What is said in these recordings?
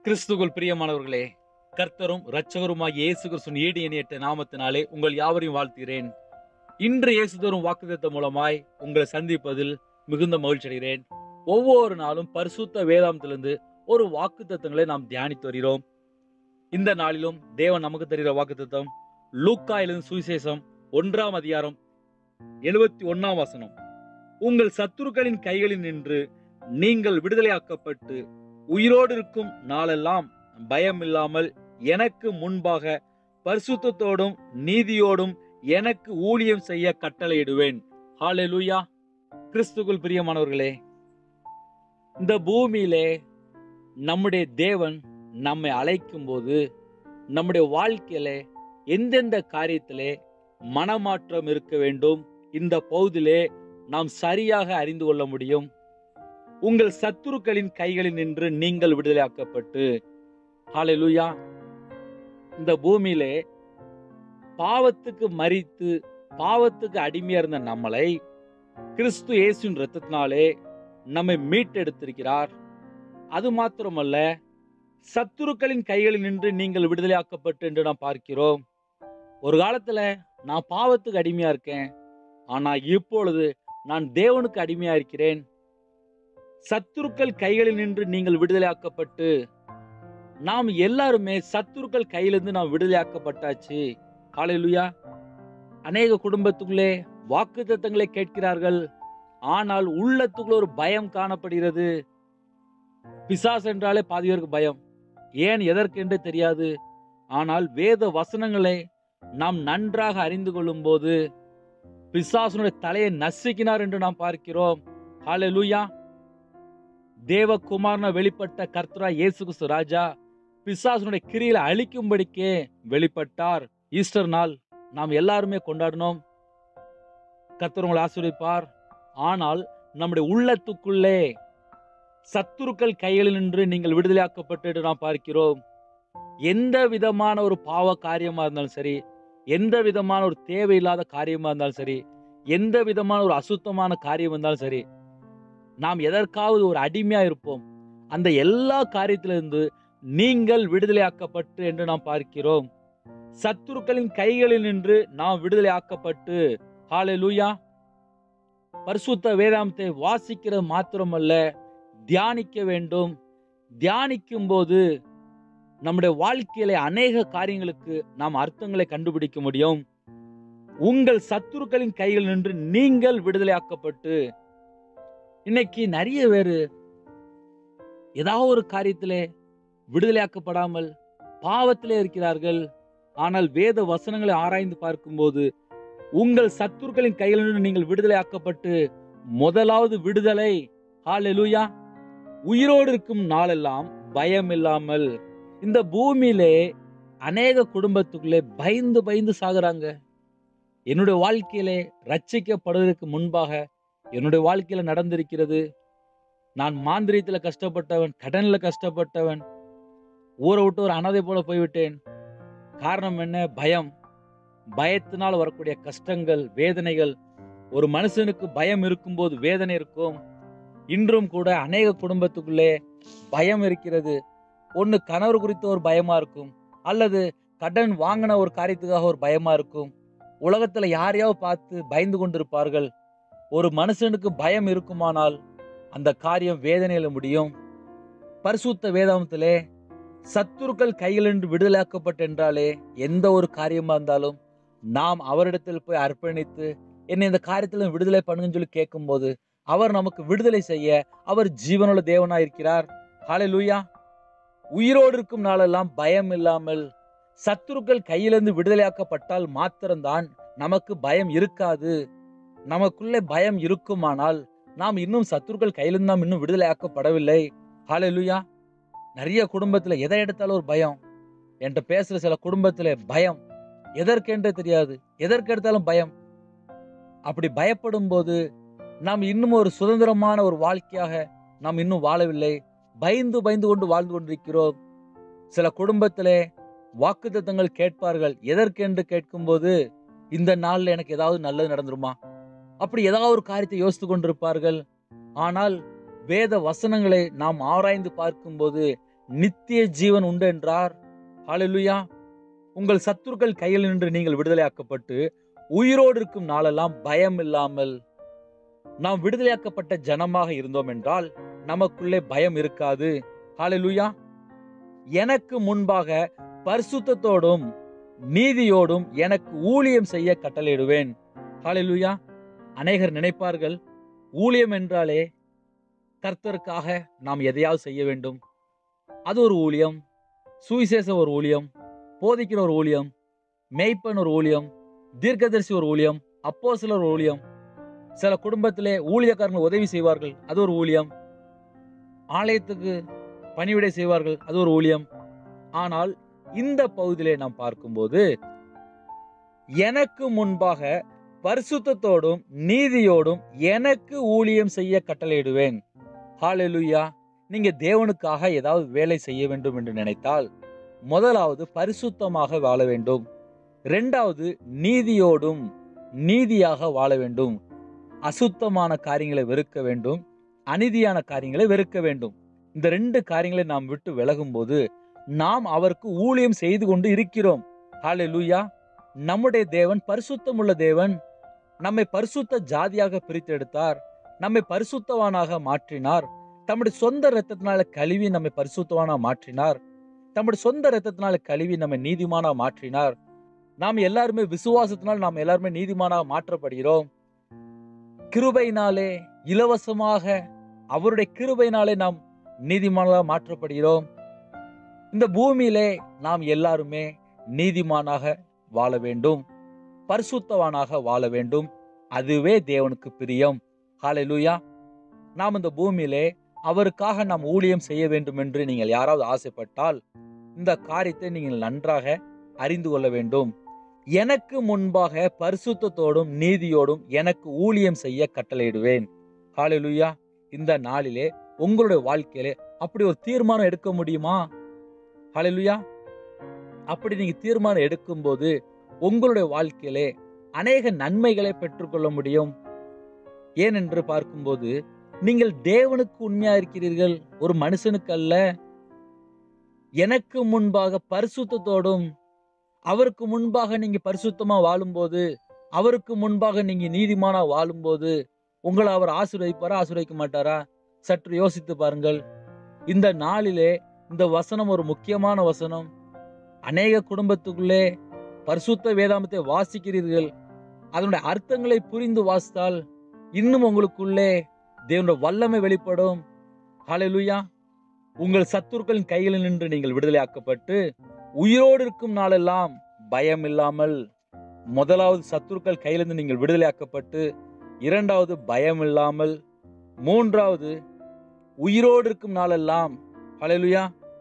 கிறிஸ்துக்குள் பிரியமானவர்களே கர்த்தரும் இரட்சகருமாகிய இயேசு கிறிஸ்துவின் ஈடு இணையற்ற நாமத்தினாலே உங்கள் யாவரையும் வாழ்த்துகிறேன் இன்று இயேசு தரும் வாக்குத்தத்தம் மூலமாய் உங்களை சந்திப்பதில் மிகுந்த மகிழ்ச்சி அடைகிறேன் ஒவ்வொரு நாளும் பரிசுத்த வேதாந்தத்திலிருந்து ஒரு வாக்குத்தத்தங்களை நாம் தியானித்து வருகிறோம் இந்த நாளிலும் தேவன் நமக்கு தருகிற வாக்குத்தத்தம் லூக்கா எழுதும் சுவிசேஷம் ஒன்றாம் அதிகாரம் எழுபத்தி ஒன்னாம் வசனம் உங்கள் சத்துருக்களின் கைகளில் நின்று நீங்கள் விடுதலையாக்கப்பட்டு உயிரோடு இருக்கும் நாளெல்லாம் பயம் இல்லாமல் எனக்கு முன்பாக பரிசுத்தத்தோடும் நீதியோடும் எனக்கு ஊழியம் செய்ய கட்டளையிடுவேன் ஹalleluya கிறிஸ்துக்குள் பிரியமானவர்களே இந்த பூமியிலே நம்முடைய தேவன் நம்மை அழைக்கும் போது நம்முடைய வாழ்க்கையில எந்தெந்த காரியத்திலே மனமாற்றம் இருக்க வேண்டும் இந்த பகுதியிலே நாம் சரியாக அறிந்து கொள்ள முடியும் உங்கள் சத்துருக்களின் கைகளில் நின்று நீங்கள் விடுதலையாக்கப்பட்டு ஹalleluya இந்த பூமியிலே பாவத்துக்கு மறித்து பாவத்துக்கு அடிமையா இருந்த நம்மளை கிறிஸ்து இயேசுவின் இரத்தத்தினாலே நம்மை மீட்டெடுத்திருக்கிறார் அது மாத்திரமல்ல சத்துருக்களின் கைகளில் நின்று நீங்கள் விடுதலையாக்கப்பட்டு என்று நாம் பார்க்கிறோம் ஒரு காலத்துல நான் பாவத்துக்கு அடிமையா இருக்கேன் ஆனா இப்பொழுது நான் தேவனுக்கு அடிமையா இருக்கிறேன் சத்துருக்கள் கைகளில் நின்று நீங்கள் விடுதலையாக்கப்பட்டு நாம் எல்லாருமே சத்துருக்கள் கையிலிருந்து நாம் விடுதலையாக்கப்பட்டாச்சு ஹalleluya அநேக குடும்பத்துக்குள்ளே வாக்கு தத்தங்களை கேட்கிறார்கள் ஆனால் உள்ளத்துக்குள்ள ஒரு பயம் காணப்படுகிறது பிசாஸ் என்றாலே பாதி பேருக்கு பயம் ஏன் எதற்கு என்று தெரியாது ஆனால் வேத வசனங்களை நாம் நன்றாக அறிந்து கொள்ளும் போது பிசாசனுடைய தலையை நசுக்கினார் என்று நாம் பார்க்கிறோம் ஹalleluya தேவகுமாரன வெளிப்பட்ட கர்த்தரா இயேசு கிறிஸ்து ராஜா பிசாசனுடைய கிரியில அழிக்கும்படிக்கே வெளிப்பட்டார் ஈஸ்டர் நாள் நாம் எல்லாருமே கொண்டாடினோம் கர்த்தர் உங்களை ஆசீர்வதிப்பார் ஆனால் நம்முடைய உள்ளத்துக்குள்ளே சத்துருக்கள் கைகளில் நின்று நீங்கள் விடுதலையாக்கப்பட்டு என்று நாம் பார்க்கிறோம் எந்த விதமான ஒரு பாவ காரியமா இருந்தாலும் சரி எந்த விதமான ஒரு தேவையில்லாத காரியமா இருந்தாலும் சரி எந்த விதமான ஒரு அசுத்தமான காரியம் இருந்தாலும் சரி நாம் எதற்காவது ஒரு அடிமையா இருப்போம் அந்த எல்லா காரியத்திலிருந்து நீங்கள் விடுதலையாக்கப்பட்டு என்று நாம் பார்க்கிறோம் சத்துருக்களின் கைகளில் நின்று நாம் விடுதலையாக்கப்பட்டு ஹalleluya பரிசுத்த வேதாந்தத்தை வாசிக்கிறது மாத்திரமல்ல தியானிக்க வேண்டும் தியானிக்கும் போது நம்முடைய வாழ்க்கையில அநேக காரியங்களுக்கு நாம் அர்த்தங்களை கண்டுபிடிக்க முடியும் உங்கள் சத்துருக்களின் கையில் நின்று நீங்கள் விடுதலையாக்கப்பட்டு இன்னைக்கு நிறைய பேரு ஏதாவது ஒரு காரியத்திலே விடுதலையாக்கப்படாமல் பாவத்திலே இருக்கிறார்கள் ஆனால் வேத வசனங்களை ஆராய்ந்து பார்க்கும்போது உங்கள் சத்துருக்களின் கையில் நின்று நீங்கள் விடுதலையாக்கப்பட்டு முதலாவது விடுதலை ஹalleluya உயிரோடு இருக்கும் நாளெல்லாம் பயம் இல்லாமல் இந்த பூமியிலே அநேக குடும்பத்துக்குள்ளே பயந்து பயந்து சாகுறாங்க என்னுடைய வாழ்க்கையிலே ரட்சிக்கப்படுவதற்கு முன்பாக என்னுடைய வாழ்க்கையில நடந்திருக்கிறது நான் மாந்திரியத்துல கஷ்டப்பட்டவன் கடன்ல கஷ்டப்பட்டவன் ஊரை விட்டு ஒரு அனாதை போல போய்விட்டேன் காரணம் என்ன பயம் பயத்தினால் வரக்கூடிய கஷ்டங்கள் வேதனைகள் ஒரு மனுஷனுக்கு பயம் இருக்கும்போது வேதனை இருக்கும் இன்றும் கூட அநேக குடும்பத்துக்குள்ளே பயம் இருக்கிறது ஒன்று கணவர் குறித்த ஒரு பயமா இருக்கும் அல்லது கடன் வாங்கின ஒரு காரியத்துக்காக ஒரு பயமா இருக்கும் உலகத்துல யாரையாவது பார்த்து பயந்து கொண்டிருப்பார்கள் ஒரு மனுஷனுக்கு பயம் இருக்குமானால் அந்த காரியம் வேதனையில முடியும் பரிசுத்த வேதாந்தத்திலே சத்துருக்கள் கையிலிருந்து விடுதலாக்கப்பட்டு என்றாலே எந்த ஒரு காரியமா இருந்தாலும் நாம் அவரிடத்தில் போய் அர்ப்பணித்து என்னை இந்த காரியத்தில் விடுதலை பண்ணுங்கன்னு சொல்லி கேட்கும்போது அவர் நமக்கு விடுதலை செய்ய அவர் ஜீவனுள்ள தேவனா இருக்கிறார் ஹalleluya உயிரோடு இருக்கும் நாளெல்லாம் பயம் இல்லாமல் சத்துருக்கள் கையிலிருந்து விடுதலையாக்கப்பட்டால் மாத்திரம்தான் நமக்கு பயம் இருக்காது நமக்குள்ளே பயம் இருக்குமானால் நாம் இன்னும் சத்துருக்கள் கையிலிருந்து நாம் இன்னும் விடுதலையாக்கப்படவில்லை ஹalleluya நிறைய குடும்பத்துல எதை எடுத்தாலும் ஒரு பயம் என்கிட்ட பேசுற சில குடும்பத்துல பயம் எதற்கென்றே தெரியாது எதற்கு எடுத்தாலும் பயம் அப்படி பயப்படும் போது நாம் இன்னும் ஒரு சுதந்திரமான ஒரு வாழ்க்கையாக நாம் இன்னும் வாழவில்லை பயந்து பயந்து கொண்டு வாழ்ந்து கொண்டிருக்கிறோம் சில குடும்பத்திலே வாக்குத்தத்தங்கள் கேட்பார்கள் எதற்கென்று கேட்கும்போது இந்த நாள்ல எனக்கு ஏதாவது நல்லது நடந்துருமா அப்படி ஏதாவது ஒரு காரியத்தை யோசித்து கொண்டிருப்பார்கள் ஆனால் வேத வசனங்களை நாம் ஆராய்ந்து பார்க்கும்போது நித்திய ஜீவன் உண்டு என்றார் ஹalleluya உங்கள் சத்துருக்கள் கையில் நின்று நீங்கள் விடுதலையாக்கப்பட்டு உயிரோடு இருக்கும் நாளெல்லாம் பயம் இல்லாமல் நாம் விடுதலையாக்கப்பட்ட ஜனமாக இருந்தோம் என்றால் நமக்குள்ளே பயம் இருக்காது ஹalleluya எனக்கு முன்பாக பரிசுத்தத்தோடும் நீதியோடும் எனக்கு ஊழியம் செய்ய கட்டளையிடுவேன் ஹalleluya அநேகர் நினைப்பார்கள் ஊழியம் என்றாலே கர்த்தருக்காக நாம் எதையாவது செய்ய வேண்டும் அது ஒரு ஊழியம் சுவிசேஷம் ஒரு ஊழியம் போதிக்கிற ஒரு ஊழியம் மேய்ப்பன் ஒரு ஊழியம் தீர்க்கதரிசி ஒரு ஊழியம் அப்போ ஒரு ஊழியம் சில குடும்பத்திலே ஊழியக்காரங்க உதவி செய்வார்கள் அது ஒரு ஊழியம் ஆலயத்துக்கு பணிவிடை செய்வார்கள் அது ஒரு ஊழியம் ஆனால் இந்த பகுதியிலே நாம் பார்க்கும்போது எனக்கு முன்பாக பரிசுத்தத்தோடும் நீதியோடும் எனக்கு ஊழியம் செய்ய கட்டளையிடுவேன் ஹalleluya நீங்க தேவனுக்காக ஏதாவது வேலை செய்ய வேண்டும் என்று நினைத்தால் முதலாவது பரிசுத்தமாக வாழ வேண்டும் இரண்டாவது நீதியோடும் நீதியாக வாழ வேண்டும் அசுத்தமான காரியங்களை வெறுக்க வேண்டும் அநீதியான காரியங்களை வெறுக்க வேண்டும் இந்த ரெண்டு காரியங்களை நாம் விட்டு விலகும்போது நாம் அவருக்கு ஊழியம் செய்து கொண்டு இருக்கிறோம் ஹalleluya நம்முடைய தேவன் பரிசுத்தமுள்ள தேவன் நம்மை பரிசுத்த ஜாதியாக பிரித்தெடுத்தார் நம்மை பரிசுத்தவானாக மாற்றினார் தம்முடைய சொந்த இரத்தத்தினால கழுவி நம்மை பரிசுத்தவானா மாற்றினார் தம்முடைய சொந்த இரத்தத்தினால கழுவி நம்மை நீதிமானா மாற்றினார் நாம் எல்லாருமே விசுவாசத்தினால் நாம் எல்லாருமே நீதிமானாக மாற்றப்படுகிறோம் கிருபையினாலே இலவசமாக அவருடைய கிருபையினாலே நாம் நீதிமானாக மாற்றப்படுகிறோம் இந்த பூமியிலே நாம் எல்லாருமே நீதிமானாக வாழ வேண்டும் பரிசுத்தவானாக வாழ வேண்டும் அதுவே தேவனுக்கு பிரியம் ஹalleluya நாம் இந்த பூமியிலே அவருக்காக நாம் ஊழியம் செய்ய வேண்டும் என்று நீங்கள் யாராவது ஆசைப்பட்டால் இந்த காரியத்தை நீங்கள் நன்றாக அறிந்து கொள்ள வேண்டும் எனக்கு முன்பாக பரிசுத்தத்தோடும் நீதியோடும் எனக்கு ஊழியம் செய்ய கட்டளையிடுவேன் ஹalleluya இந்த நாளிலே உங்களுடைய வாழ்க்கையிலே அப்படி ஒரு தீர்மானம் எடுக்க முடியுமா ஹalleluya அப்படி நீங்க தீர்மானம் எடுக்கும்போது உங்களுடைய வாழ்க்கையிலே அநேக நன்மைகளை பெற்றுக்கொள்ள முடியும் ஏனென்று பார்க்கும்போது நீங்கள் தேவனுக்கு உண்மையா இருக்கிறீர்கள் ஒரு மனுஷனுக்கு அல்ல எனக்கு முன்பாக பரிசுத்தத்தோடும் அவருக்கு முன்பாக நீங்க பரிசுத்தமா வாழும்போது அவருக்கு முன்பாக நீங்க நீதிமானா வாழும்போது உங்களை அவர் ஆசீர்வதிப்பாரா ஆசீர்வதிக்க மாட்டாரா சற்று யோசித்து பாருங்கள் இந்த நாளிலே இந்த வசனம் ஒரு முக்கியமான வசனம் அநேக குடும்பத்துக்குள்ளே பரிசுத்த வேதாமத்தை வாசிக்கிறீர்கள் அதனுடைய அர்த்தங்களை புரிந்து வாசித்தால் இன்னும் உங்களுக்குள்ளே தேவனுடைய வல்லமை வெளிப்படும் ஹalleluya உங்கள் சத்துருக்களின் கையில் நின்று நீங்கள் விடுதலையாக்கப்பட்டு உயிரோடு இருக்கும் நாளெல்லாம் பயம் இல்லாமல் முதலாவது சத்துருக்கள் கையிலிருந்து நீங்கள் விடுதலையாக்கப்பட்டு இரண்டாவது பயம் இல்லாமல் மூன்றாவது உயிரோடு இருக்கும் நாளெல்லாம் ஹalleluya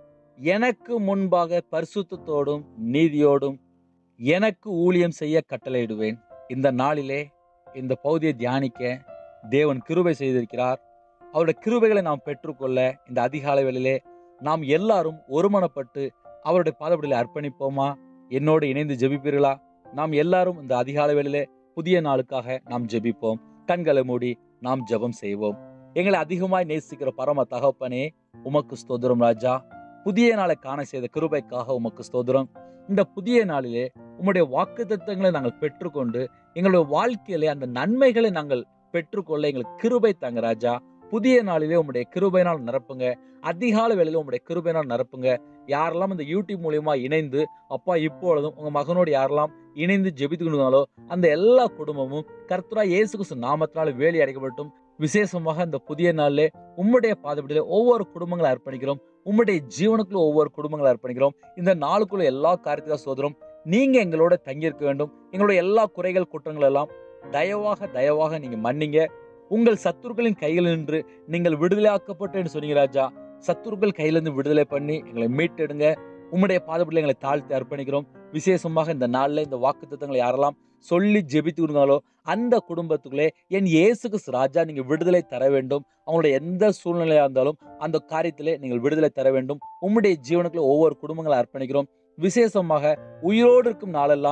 எனக்கு முன்பாக பரிசுத்தத்தோடும் நீதியோடும் எனக்கு ஊழியம் செய்ய கட்டளையிடுவேன் இந்த நாளிலே இந்த பகுதியை தியானிக்க தேவன் கிருபை செய்திருக்கிறார் அவருடைய கிருபைகளை நாம் பெற்றுக்கொள்ள இந்த அதிகாலை வேளையிலே நாம் எல்லாரும் ஒருமனப்பட்டு அவருடைய பாதப்படியில் அர்ப்பணிப்போமா என்னோடு இணைந்து ஜெபிப்பீர்களா நாம் எல்லாரும் இந்த அதிகாலை வேளையிலே புதிய நாளுக்காக நாம் ஜெபிப்போம் கண்களை மூடி நாம் ஜெபம் செய்வோம் எங்களை அதிகமாய் நேசிக்கிற பரம தகப்பனே உமக்கு ஸ்தோத்திரம் ராஜா புதிய நாளை காண செய்த கிருபைக்காக உமக்கு ஸ்தோத்திரம் இந்த புதிய நாளிலே உம்முடைய வாக்கு நாங்கள் பெற்றுக்கொண்டு எங்களுடைய வாழ்க்கையிலே அந்த நன்மைகளை நாங்கள் பெற்றுக்கொள்ள எங்களுக்கு கிருபை தாங்க ராஜா புதிய நாளிலே உம்முடைய கிருபையினால் நிரப்புங்க அதிகாலை வேளையில உம்முடைய கிருபையினால் நிரப்புங்க யாரெல்லாம் இந்த யூடியூப் மூலியமா இணைந்து அப்பா இப்பொழுதும் உங்க மகனோடு யாரெல்லாம் இணைந்து ஜெபித்துக்கொண்டாலோ அந்த எல்லா குடும்பமும் கர்த்தரா இயேசு கிறிஸ்து நாமத்தினால வேலி அடைக்கப்பட்டும் விசேஷமாக இந்த புதிய நாளிலே உம்முடைய பாதப்படியில ஒவ்வொரு குடும்பங்களை அர்ப்பணிக்கிறோம் உம்முடைய ஜீவனுக்குள்ள ஒவ்வொரு குடும்பங்களை அர்ப்பணிக்கிறோம் இந்த நாளுக்குள்ள எல்லா காரியத்துக்காக சோதரம் நீங்க எங்களோட தங்கியிருக்க வேண்டும் எங்களுடைய எல்லா குறைகள் குற்றங்கள் எல்லாம் தயவாக தயவாக நீங்க மன்னிங்க உங்கள் சத்துருக்களின் கையில் நின்று நீங்கள் விடுதலையாக்கப்பட்டு என்று சொன்னீங்க ராஜா சத்துருக்கள் கையிலிருந்து விடுதலை பண்ணி எங்களை மீட்டெடுங்க உம்முடைய பாதப்படியில் எங்களை தாழ்த்தி அர்ப்பணிக்கிறோம் விசேஷமாக இந்த நாளில் இந்த வாக்கு தத்தங்களை யாரெல்லாம் சொல்லி ஜெபித்து இருந்தாலோ அந்த குடும்பத்துக்குள்ளே என் இயேசுக்கு ராஜா நீங்க விடுதலை தர வேண்டும் அவங்களுடைய எந்த சூழ்நிலையா இருந்தாலும் அந்த காரியத்திலே நீங்கள் விடுதலை தர வேண்டும் உம்முடைய ஜீவனுக்குள்ள ஒவ்வொரு குடும்பங்களை அர்ப்பணிக்கிறோம் விசேஷமாக உயிரோடு இருக்கும் நாளெல்லாம்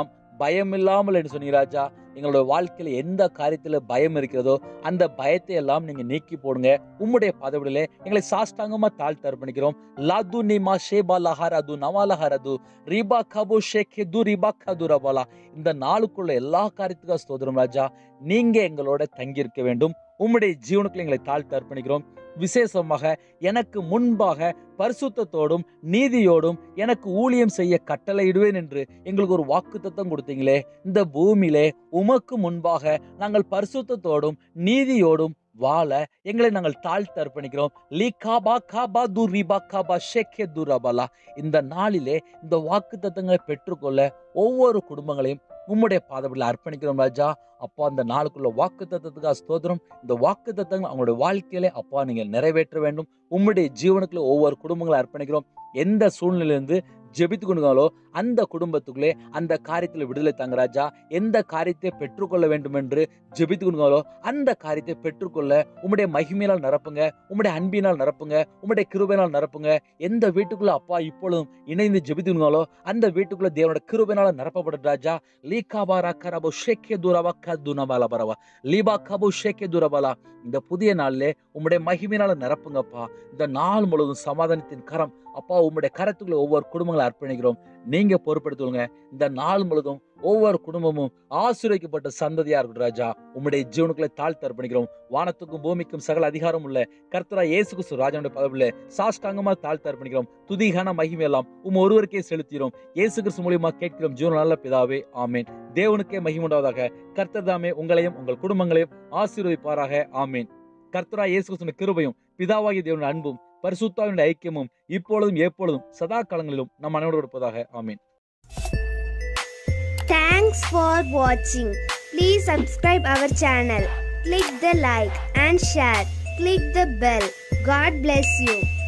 பயம் இல்லாமல் என்று சொன்னீங்க ராஜா எங்களோட வாழ்க்கையில எந்த காரியத்துல பயம் இருக்கிறதோ அந்த பயத்தை எல்லாம் நீங்க நீக்கி போடுங்க உம்முடைய பதவியிலே எங்களை சாஷ்டாங்கமா தாழ்த்து அர்ப்பணிக்கிறோம் லாது நிமா ஷேபா லஹாரது நவா லஹாரது ரீபா கபு ஷேகே து ரீபா கது ரபாலா இந்த நாளுக்குள்ள எல்லா காரியத்துக்கும் ஸ்தோத்திரம் ராஜா நீங்க எங்களோட தங்கியிருக்க வேண்டும் உம்முடைய ஜீவனுக்குள்ள எங்களை தாழ்த்து அர்ப்பணிக்கிறோம் விசேஷமாக எனக்கு முன்பாக பரிசுத்தத்தோடும் நீதியோடும் எனக்கு ஊழியம் செய்ய கட்டளையிடுவேன் என்று எங்களுக்கு ஒரு வாக்குத்தத்தம் கொடுத்தீங்களே இந்த பூமியிலே உமக்கு முன்பாக நாங்கள் பரிசுத்தத்தோடும் நீதியோடும் வாழ எங்களை நாங்கள் தாழ்த்து அர்ப்பணிக்கிறோம் லீ காபா காபா து ரிபா காபா ஷெக்கே துரபலா இந்த நாளிலே இந்த வாக்கு தத்தங்களை பெற்றுக்கொள்ள ஒவ்வொரு குடும்பங்களையும் உம்முடைய பாதப்படியில் அர்ப்பணிக்கிறோம் ராஜா அப்பா அந்த நாளுக்குள்ள வாக்கு தத்தத்துக்காக ஸ்தோத்திரம் இந்த வாக்கு தத்தங்கள் அவங்களுடைய வாழ்க்கையிலே அப்பா நீங்கள் நிறைவேற்ற வேண்டும் உம்முடைய ஜீவனுக்குள்ள ஒவ்வொரு குடும்பங்களை அர்ப்பணிக்கிறோம் எந்த சூழ்நிலையிலிருந்து ஜெபித்து கொண்டுங்களோ அந்த குடும்பத்துக்குள்ளே அந்த காரியத்தில் விடுதலை தாங்க ராஜா எந்த காரியத்தை பெற்றுக்கொள்ள வேண்டும் என்று ஜெபித்து கொண்டுங்களோ அந்த காரியத்தை பெற்றுக்கொள்ள உம்முடைய மகிமையினால் நிரப்புங்க உம்முடைய அன்பினால் நிரப்புங்க உம்முடைய கிருபையினால் நிரப்புங்க எந்த வீட்டுக்குள்ள அப்பா இப்பொழுதும் இணைந்து ஜெபித்து கொண்டுங்களோ அந்த வீட்டுக்குள்ள தேவனோட கிருபையினால நிரப்பப்படும் ராஜா லீகாபாரா கரபோ ஷேக்கே தூரவா கதுனபாலா பரவா லீபா கபு ஷேக்கே தூரபாலா இந்த புதிய நாளிலே உம்முடைய மகிமையினால நிரப்புங்கப்பா இந்த நாள் முழுவதும் சமாதானத்தின் கரம் அப்பா உம்முடைய கரத்துக்குள்ள ஒவ்வொரு குடும்பங்களை அர்ப்பணிக்கிறோம் நீங்க பொறுப்படுத்துவங்க இந்த நாள் முழுதும் ஒவ்வொரு குடும்பமும் ஆசீர்வதிக்கப்பட்ட சந்ததியா இருக்கட்டும் ராஜா உம்முடைய ஜீவனுக்குள்ள தாழ்த்து அர்ப்பணிக்கிறோம் வானத்துக்கும் பூமிக்கும் சகல அதிகாரம் உள்ள கர்த்தரா இயேசு கிறிஸ்து ராஜனுடைய பதவியில சாஷ்டாங்கமா தாழ்த்து அர்ப்பணிக்கிறோம் துதிகான மகிமை எல்லாம் உம் ஒருவருக்கே செலுத்திக்கிறோம் இயேசு கிறிஸ்து மூலியமா கேட்கிறோம் ஜீவன நல்ல பிதாவே ஆமேன் தேவனுக்கே மகிமுண்டாவதாக கர்த்தர் தாமே உங்களையும் உங்கள் குடும்பங்களையும் ஆசீர்வதிப்பாராக ஆமேன் கர்த்தரா இயேசு கிறிஸ்துவின் கிருபையும் பிதாவாகிய தேவனுடைய அன்பும் பரிசுத்தாவினுடைய ஐக்கியமும் இப்பொழுதும் எப்பொழுதும் சதா காலங்களிலும் நம் அனைவரோடு இருப்பதாக ஆமீன் Thanks for watching. Please subscribe our channel. Click the like and share. Click the bell. God bless you.